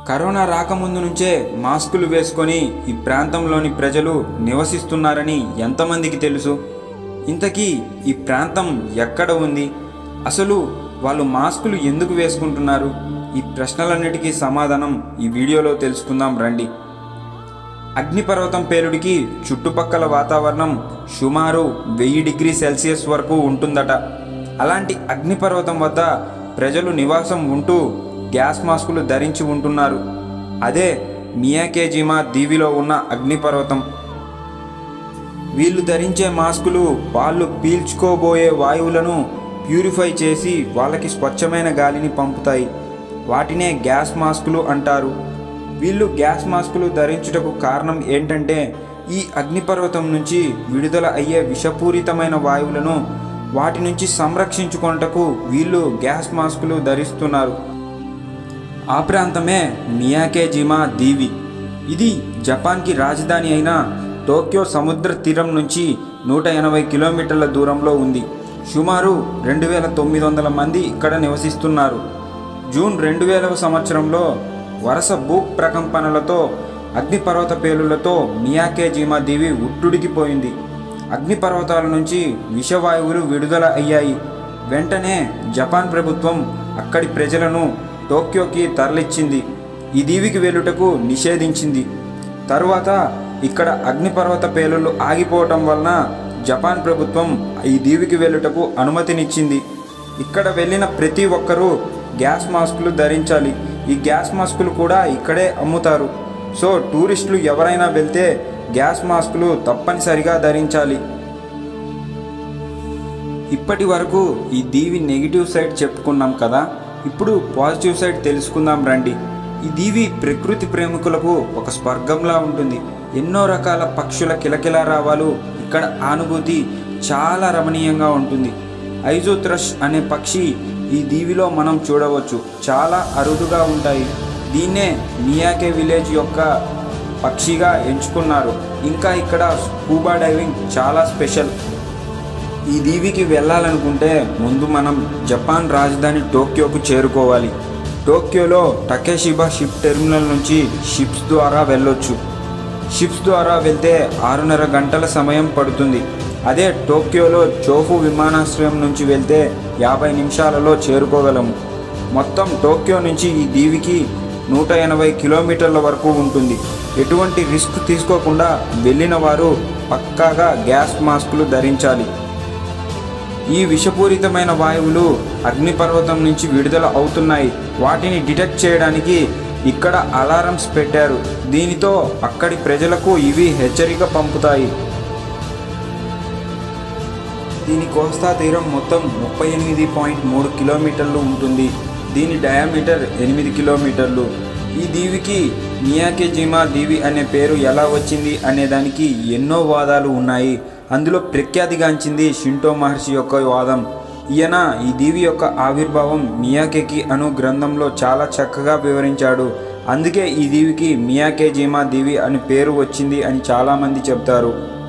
corona రాకముందు నుంచే మాస్కులు వేసుకొని ఈ ప్రాంతంలోని ప్రజలు నివసిస్తున్నారని ఎంతమందికి తెలుసు ఇంతకీ ఈ ప్రాంతం ఎక్కడ ఉంది అసలు వాళ్ళు మాస్కులు ఎందుకు వేసుకుంటున్నారు ఈ ప్రశ్నలన్నిటికీ సమాధానం ఈ వీడియోలో తెలుసుకుందాం రండి అగ్నిపర్వతం పేలుడికి చుట్టుపక్కల వాతావరణం సుమారు వెయ్యి డిగ్రీ సెల్సియస్ వరకు ఉంటుందట అలాంటి అగ్నిపర్వతం వద్ద ప్రజలు నివాసం ఉంటూ గ్యాస్ మాస్కులు ధరించి ఉంటున్నారు అదే మియాకేజిమా దీవిలో ఉన్న అగ్నిపర్వతం వీళ్ళు ధరించే మాస్కులు వాళ్ళు పీల్చుకోబోయే వాయువులను ప్యూరిఫై చేసి వాళ్ళకి స్వచ్ఛమైన గాలిని పంపుతాయి వాటినే గ్యాస్ మాస్కులు అంటారు వీళ్ళు గ్యాస్ మాస్కులు ధరించుటకు కారణం ఏంటంటే ఈ అగ్నిపర్వతం నుంచి విడుదల అయ్యే విషపూరితమైన వాయువులను వాటి నుంచి సంరక్షించుకొనుటకు వీళ్ళు గ్యాస్ మాస్కులు ధరిస్తున్నారు ఆ ప్రాంతమే మియాకేజిమా దీవి ఇది జపాన్కి రాజధాని అయిన టోక్యో సముద్ర తీరం నుంచి నూట ఎనభై కిలోమీటర్ల దూరంలో ఉంది సుమారు రెండు వేల తొమ్మిది వందల మంది ఇక్కడ నివసిస్తున్నారు జూన్ రెండు వేలవ సంవత్సరంలో వరుస భూ ప్రకంపనలతో అగ్నిపర్వత పేలులతో మియాకేజిమా దీవి ఉట్టుడికిపోయింది అగ్నిపర్వతాల నుంచి విషవాయువులు విడుదల అయ్యాయి వెంటనే జపాన్ ప్రభుత్వం అక్కడి ప్రజలను టోక్యోకి తరలిచ్చింది ఈ దీవికి వెళ్ళుటకు నిషేధించింది తరువాత ఇక్కడ అగ్నిపర్వత పేలుళ్ళు ఆగిపోవటం వలన జపాన్ ప్రభుత్వం ఈ దీవికి వెళ్ళుటకు అనుమతినిచ్చింది ఇక్కడ వెళ్ళిన ప్రతి ఒక్కరూ గ్యాస్ మాస్కులు ధరించాలి ఈ గ్యాస్ మాస్కులు కూడా ఇక్కడే అమ్ముతారు సో టూరిస్టులు ఎవరైనా వెళ్తే గ్యాస్ మాస్కులు తప్పనిసరిగా ధరించాలి ఇప్పటి వరకు ఈ దీవి నెగిటివ్ సైడ్ చెప్పుకున్నాం కదా ఇప్పుడు పాజిటివ్ సైడ్ తెలుసుకుందాం రండి ఈ దీవి ప్రకృతి ప్రేమికులకు ఒక స్వర్గంలా ఉంటుంది ఎన్నో రకాల పక్షుల కిలకిలారావాలు ఇక్కడ అనుభూతి చాలా రమణీయంగా ఉంటుంది ఐజోథ్రష్ అనే పక్షి ఈ దీవిలో మనం చూడవచ్చు చాలా అరుదుగా ఉంటాయి దీన్నే మియాకే విలేజ్ యొక్క పక్షిగా ఎంచుకున్నారు ఇంకా ఇక్కడ స్కూబా డైవింగ్ చాలా స్పెషల్ ఈ దీవికి వెళ్ళాలనుకుంటే ముందు మనం జపాన్ రాజధాని టోక్యోకు చేరుకోవాలి టోక్యోలో టకేషిబా షిప్ టెర్మినల్ నుంచి షిప్స్ ద్వారా వెళ్ళొచ్చు షిప్స్ ద్వారా వెళ్తే ఆరున్నర గంటల సమయం పడుతుంది అదే టోక్యోలో చోఫు విమానాశ్రయం నుంచి వెళ్తే యాభై నిమిషాలలో చేరుకోగలము మొత్తం టోక్యో నుంచి ఈ దీవికి నూట ఎనభై కిలోమీటర్ల వరకు ఉంటుంది ఎటువంటి రిస్క్ తీసుకోకుండా వెళ్ళిన వారు పక్కాగా గ్యాస్ మాస్కులు ధరించాలి ఈ విషపూరితమైన వాయువులు అగ్నిపర్వతం నుంచి విడుదల అవుతున్నాయి వాటిని డిటెక్ట్ చేయడానికి ఇక్కడ అలారమ్స్ పెట్టారు దీనితో అక్కడి ప్రజలకు ఇవి హెచ్చరిక పంపుతాయి దీని కోస్తా తీరం మొత్తం ముప్పై ఎనిమిది పాయింట్ మూడు కిలోమీటర్లు ఉంటుంది దీని డయామీటర్ ఎనిమిది కిలోమీటర్లు ఈ దీవికి మియాకేజిమా దీవి అనే పేరు ఎలా వచ్చింది అనే దానికి ఎన్నో వాదాలు ఉన్నాయి అందులో ప్రఖ్యాతిగాంచింది షింటో మహర్షి యొక్క వాదం ఈయన ఈ దీవి యొక్క ఆవిర్భావం మియాకెకి అను గ్రంథంలో చాలా చక్కగా వివరించాడు అందుకే ఈ దీవికి మియాకేజిమా దీవి అని పేరు వచ్చింది అని చాలామంది చెప్తారు